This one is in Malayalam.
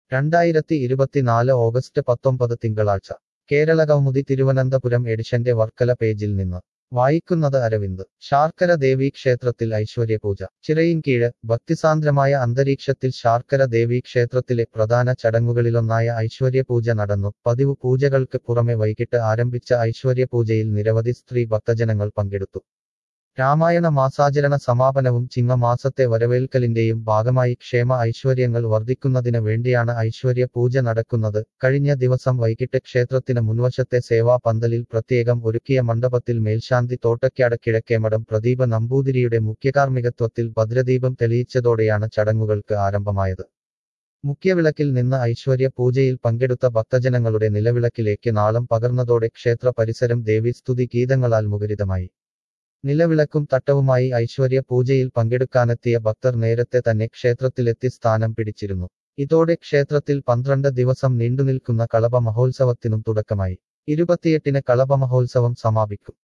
രണ്ടായിരത്തി ഇരുപത്തിനാല് ഓഗസ്റ്റ് പത്തൊമ്പത് തിങ്കളാഴ്ച കേരള കൗമുദി തിരുവനന്തപുരം എഡിഷന്റെ വർക്കല പേജിൽ നിന്ന് വായിക്കുന്നത് അരവിന്ദ് ശാർക്കര ദേവീ ക്ഷേത്രത്തിൽ ഐശ്വര്യപൂജ ചിറയിൻകീഴ് ഭക്തിസാന്ദ്രമായ അന്തരീക്ഷത്തിൽ ശാർക്കര ദേവീ ക്ഷേത്രത്തിലെ പ്രധാന ചടങ്ങുകളിലൊന്നായ ഐശ്വര്യപൂജ നടന്നു പതിവ് പൂജകൾക്ക് പുറമെ വൈകിട്ട് ആരംഭിച്ച ഐശ്വര്യപൂജയിൽ നിരവധി സ്ത്രീ ഭക്തജനങ്ങൾ പങ്കെടുത്തു രാമായണ മാസാചരണ സമാപനവും ചിങ്ങമാസത്തെ വരവേൽക്കലിന്റെയും ഭാഗമായി ക്ഷേമ ഐശ്വര്യങ്ങൾ വർദ്ധിക്കുന്നതിന് വേണ്ടിയാണ് ഐശ്വര്യ പൂജ നടക്കുന്നത് കഴിഞ്ഞ ദിവസം വൈകിട്ട് ക്ഷേത്രത്തിന് മുൻവശത്തെ സേവാ പന്തലിൽ പ്രത്യേകം ഒരുക്കിയ മണ്ഡപത്തിൽ മേൽശാന്തി തോട്ടയ്ക്കാട് കിഴക്കേമഠം പ്രദീപ നമ്പൂതിരിയുടെ മുഖ്യകാർമ്മികത്വത്തിൽ ഭദ്രദീപം തെളിയിച്ചതോടെയാണ് ചടങ്ങുകൾക്ക് ആരംഭമായത് മുഖ്യവിളക്കിൽ നിന്ന് ഐശ്വര്യ പൂജയിൽ പങ്കെടുത്ത ഭക്തജനങ്ങളുടെ നിലവിളക്കിലേക്ക് നാളം പകർന്നതോടെ ക്ഷേത്ര പരിസരം ദേവീസ്തുതി ഗീതങ്ങളാൽ മുഖരിതമായി നിലവിളക്കും തട്ടവുമായി ഐശ്വര്യ പൂജയിൽ പങ്കെടുക്കാനെത്തിയ ഭക്തർ നേരത്തെ തന്നെ ക്ഷേത്രത്തിലെത്തി സ്ഥാനം പിടിച്ചിരുന്നു ഇതോടെ ക്ഷേത്രത്തിൽ പന്ത്രണ്ട് ദിവസം നീണ്ടുനിൽക്കുന്ന കളഭ മഹോത്സവത്തിനും തുടക്കമായി ഇരുപത്തിയെട്ടിന് കളഭ മഹോത്സവം സമാപിക്കും